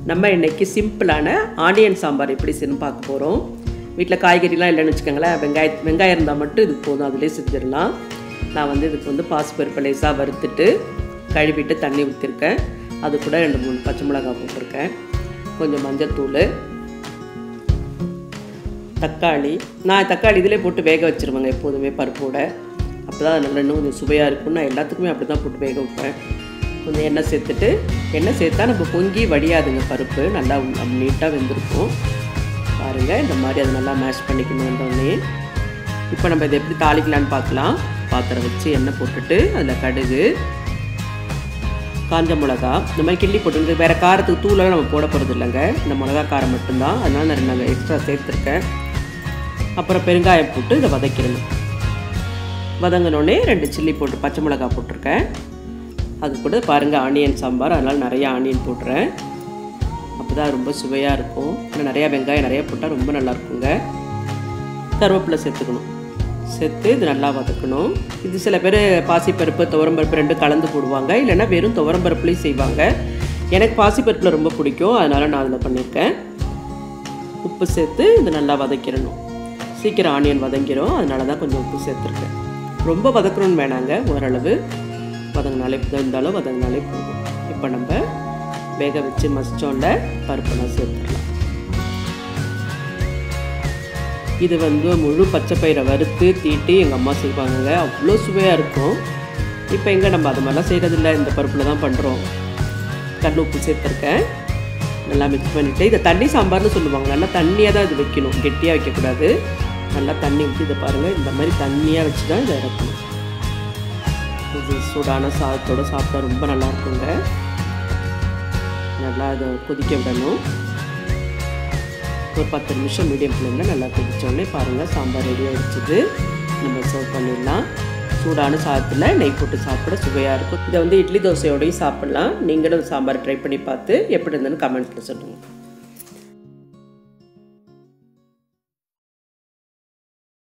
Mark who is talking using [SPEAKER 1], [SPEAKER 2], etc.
[SPEAKER 1] நம்ம இன்னைக்கு சிம்பிளான ஆனியன் சாம்பார் எப்படி செய்யணும் பார்க்க போகிறோம் வீட்டில் காய்கறிலாம் இல்லைன்னு வச்சுக்கோங்களேன் வெங்காய வெங்காயம் இருந்தால் மட்டும் இது போதும் அதிலே செஞ்சிடலாம் நான் வந்து இதுக்கு வந்து பாசிப்பருப்பு லேசாக வறுத்துட்டு கழுவிட்டு தண்ணி ஊற்றிருக்கேன் அது கூட ரெண்டு மூணு பச்சை மிளகாய் போட்டிருக்கேன் கொஞ்சம் மஞ்சத்தூள் தக்காளி நான் தக்காளி இதிலே போட்டு வேக வச்சுருவேங்க எப்போதுமே பருப்போட அப்போ தான் நல்லா இன்னும் கொஞ்சம் சுவையாக இருக்கும் நான் எல்லாத்துக்குமே அப்படி தான் போட்டு வேக வைப்பேன் கொஞ்சம் எண்ணெய் சேர்த்துட்டு எண்ணெய் சேர்த்தா நம்ம பொங்கி வடியாதுங்க பருப்பு நல்லா நீட்டாக வெந்திருக்கும் பாருங்கள் இந்த மாதிரி அதை நல்லா மேஷ் பண்ணிக்கணும் வந்தோடனே இப்போ நம்ம இதை எப்படி தாளிக்கலான்னு பார்க்கலாம் பாத்திரம் வச்சு எண்ணெய் போட்டுட்டு அதில் கடுகு காஞ்ச மிளகா இந்த மாதிரி கிள்ளி போட்டு வேறு காரத்துக்கு தூளெல்லாம் நம்ம போட போகிறது இல்லைங்க இந்த மிளகா காரம் மட்டும்தான் அதனால் நான் நாங்கள் எக்ஸ்ட்ரா சேர்த்துருக்கேன் அப்புறம் பெருங்காயம் போட்டு இதை வதக்கிடணும் வதங்கினோடனே ரெண்டு சில்லி போட்டு பச்சை மிளகா போட்டிருக்கேன் அது கூட பாருங்கள் ஆனியன் சாம்பார் அதனால் நிறையா ஆனியன் போட்டுறேன் அப்போ தான் ரொம்ப சுவையாக இருக்கும் இன்னும் நிறையா வெங்காயம் நிறையா போட்டால் ரொம்ப நல்லா இருக்குங்க கருவேப்பிலை சேர்த்துக்கணும் சேர்த்து இது நல்லா வதக்கணும் இது சில பேர் பாசிப்பருப்பு துவரம்பருப்பு ரெண்டும் கலந்து போடுவாங்க இல்லைன்னா வெறும் துவரம்பருப்புலேயும் செய்வாங்க எனக்கு பாசிப்பருப்பில் ரொம்ப பிடிக்கும் அதனால் நான் அதில் பண்ணியிருக்கேன் உப்பு சேர்த்து இது நல்லா வதக்கிடணும் சீக்கிரம் ஆனியன் வதங்கிடும் அதனால தான் கொஞ்சம் உப்பு சேர்த்துருக்கேன் ரொம்ப வதக்கணும்னு வேணாங்க ஓரளவு வதங்கினாலே இருந்தாலும் வதங்கினாலே போதும் இப்போ நம்ம வேக வச்சு மசிச்சோண்ட பருப்பெல்லாம் சேர்த்துடலாம் இது வந்து முழு பச்சை பயிரை வறுத்து தீட்டி எங்கள் அம்மா செய்வாங்க அவ்வளோ சுவையாக இருக்கும் இப்போ எங்கே நம்ம அது மாதிரிலாம் செய்கிறதில்ல இந்த பருப்பில் தான் பண்ணுறோம் கல் உப்பு சேர்த்துருக்கேன் நல்லா மிக்ஸ் பண்ணிவிட்டு இதை தண்ணி சாம்பார்னு சொல்லுவாங்க நல்லா தண்ணியாக தான் இது வைக்கணும் கெட்டியாக வைக்கக்கூடாது நல்லா தண்ணி ஊற்றி இதை பாருங்கள் இந்த மாதிரி தண்ணியாக வச்சு தான் இதை இறக்கணும் இது சூடான சாதத்தோடு சாப்பிட்டா ரொம்ப நல்லா இருக்குங்க நல்லா இதை கொதிக்க விடணும் ஒரு பத்து நிமிஷம் மீடியம் ஃப்ளேமில் நல்லா கொதிச்சோடனே பாருங்கள் சாம்பார் ரெடி ஆகிடுச்சிது நம்ம சர்வ் பண்ணிடலாம் சூடான சாதத்தில் நெய் போட்டு சாப்பிட சுவையாக இருக்கும் இதை வந்து இட்லி தோசையோடையும் சாப்பிட்லாம் நீங்களும் சாம்பார் ட்ரை பண்ணி பார்த்து எப்படி இருந்ததுன்னு கமெண்ட்டில் சொல்லுங்கள்